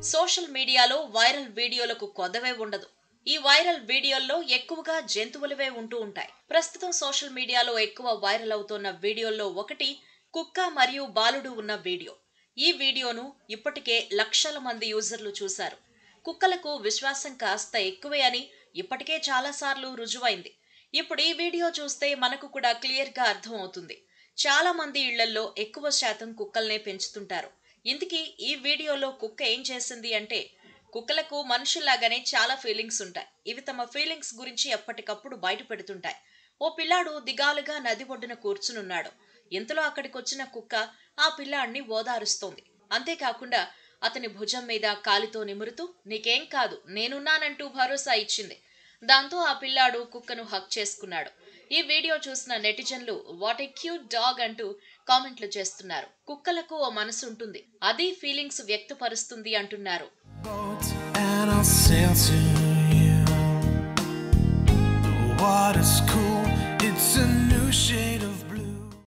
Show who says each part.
Speaker 1: Social మీడియాలో viral వీడియోలకు కొదవే ఉండదు ఈ వైరల్ వీడియోల్లో ఎక్కువగా జంతువులవే ఉంటూ ఉంటాయి ప్రస్తుతం సోషల్ మీడియాలో ఎక్కువ వైరల్ అవుతున్న వీడియోల్లో ఒకటి కుక్క మరియు బాలుడు ఉన్న వీడియో ఈ వీడియోను ఇప్పటికే లక్షల మంది యూజర్లు చూశారు కుక్కలకు విశ్వాసం కాస్త ఎక్కువే అని ఇప్పటికే చాలాసార్లు రుజువైంది ఇప్పుడు ఈ వీడియో చూస్తే మనకు కూడా క్లియర్గా అర్థం అవుతుంది చాలా మంది ఇళ్లల్లో ఎక్కువ శాతం కుక్కల్నే పెంచుతుంటారు ఇందుకీ ఈ వీడియోలో కుక్క ఏం చేసింది అంటే కుక్కలకు మనుషుల్లాగానే చాలా ఫీలింగ్స్ ఉంటాయి ఇవి తమ ఫీలింగ్స్ గురించి ఎప్పటికప్పుడు బయట పెడుతుంటాయి ఓ పిల్లాడు దిగాలుగా నది ఒడ్డున కూర్చునున్నాడు ఇంతలో అక్కడికొచ్చిన కుక్క ఆ పిల్లాడిని ఓదారుస్తోంది అంతేకాకుండా అతని భుజం మీద కాలితో నిమురుతూ నీకేం కాదు నేనున్నానంటూ భరోసా ఇచ్చింది దాంతో ఆ పిల్లాడు కుక్కను హక్ చేసుకున్నాడు ఈ వీడియో చూసిన నెటిజన్లు వాట్ ఏ క్యూట్ డాగ్ అంటూ కామెంట్లు చేస్తున్నారు కుక్కలకు ఓ మనసు ఉంటుంది అది ఫీలింగ్స్ వ్యక్తపరుస్తుంది అంటున్నారు
Speaker 2: boat and I'll sail to you. The water's cool